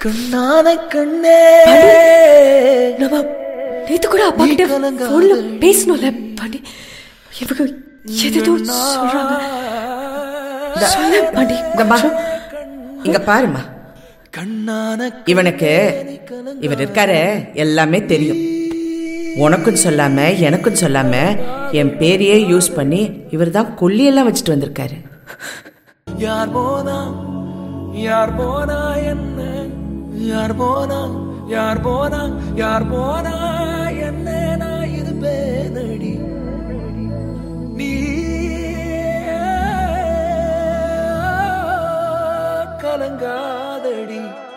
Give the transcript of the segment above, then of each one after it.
கண்ணான கண்ணே நம்ம நேத்து கூட அப்பா கிட்ட போன்ல பேசணும்ல பாண்டி இவங்க எதோ சொல்றாங்க சொல்ல பாண்டி இங்க பா. இங்க பாருமா கண்ணான இவனுக்கு இவர் இருக்காரு எல்லாமே தெரியும் உனக்கும் சொல்லாம எனக்கும் சொல்லாம என் பேரையே யூஸ் பண்ணி இவர் தான் கொல்லியெல்லாம் வச்சுட்டு வந்திருக்காரு யார் போனா யார் போனா என்ன யார் போனா யார் போனா யார் போனா என்ன நான் இருப்பேனடி நீ கலங்காதடி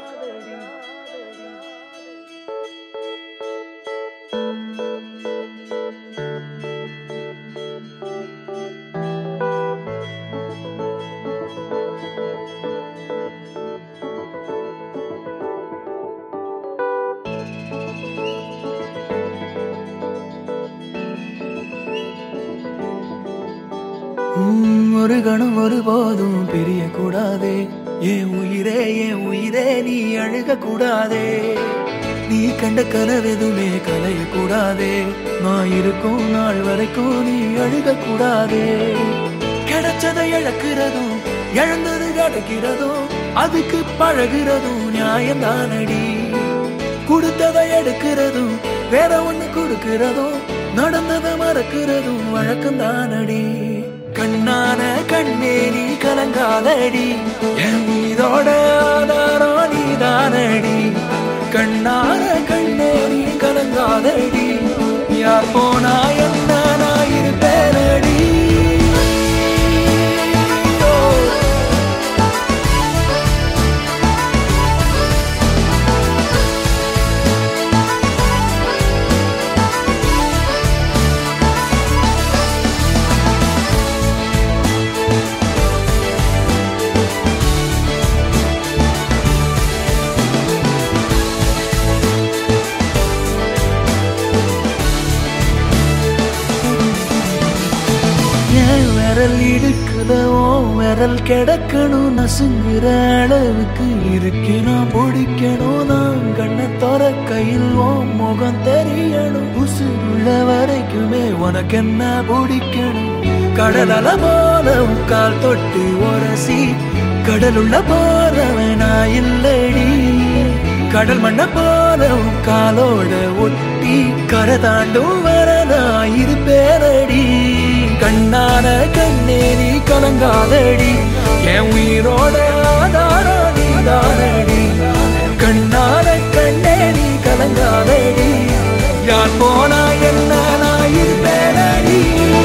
உம், ஒரு கணம் ஒருபோதும் பிரிய கூடாதே என் உயிரே என் உயிரே நீ அழுக கூடாதே நீ கண்ட கனவெதுமே கலைய கூடாதே நான் இருக்கும் நாள் வரைக்கும் நீ அழுக கூடாதே கிடைச்சதை இழக்கிறதும் இழந்தது கிடைக்கிறதும் அதுக்கு பழகிறதும் நியாயம்தானடி கொடுத்ததை எடுக்கிறதும் வேற ஒண்ணு கொடுக்கிறதும் நடந்ததை மறக்கிறதும் வழக்கம் தானடி கண்ணான கண்ணே நீ கலங்காதடி என் மீதோட ஆதாரம் நீ தானடி கண்ணான கண்ணே நீ கலங்காதடி யார் போனா என்ன நான் இருப்பேனடி ஓ. என் விரல் இடுக்குதோ விரல் கிடக்கணும் நசுங்குற அளவுக்கு இருக்கு நான் பிடிக்கணும் நான் கண்ணை தோற கையில் ஓ முகம் தெரியணும் உசுருள்ள வரைக்குமே உனக்கு என்ன பிடிக்கணும் கடல் அல போல உன் கால் தொட்டு உரசி கடலுள்ள போறவன் நான் இல்லடி கடல் மண்ண போல உன் காலோட ஒட்டி கரை தாண்டும் வர நான் இருப்பேனடி கண்ணான கண்ணே நீ கலங்காதடி என் உயிரோட ஆதாரம் நீ தானடி கண்ணான கண்ணே நீ கலங்காதடி யார் போனா என்ன நான் இருப்பேனடி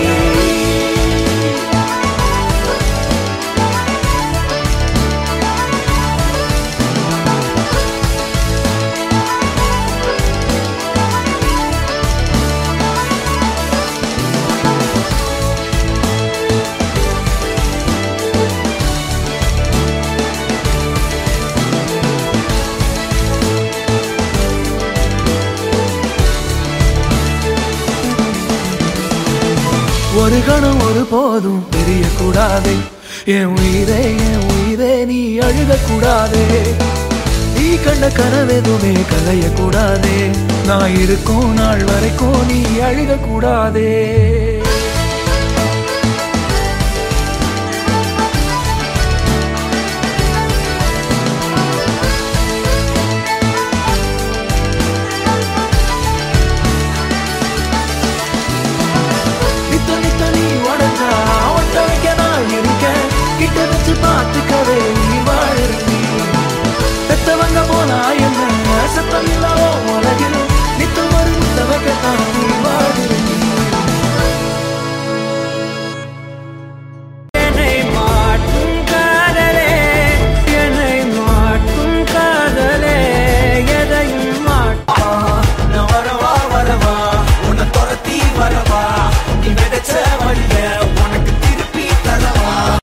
ஒரு கணம் ஒரு போதும் தெரியக்கூடாதே என் உயிரே என் உயிரே நீ அழுக கூடாதே நீ கண்ட கனவெதுமே கலைய கூடாதே நான் இருக்கும் நாள் வரைக்கும் நீ அழுக கூடாதே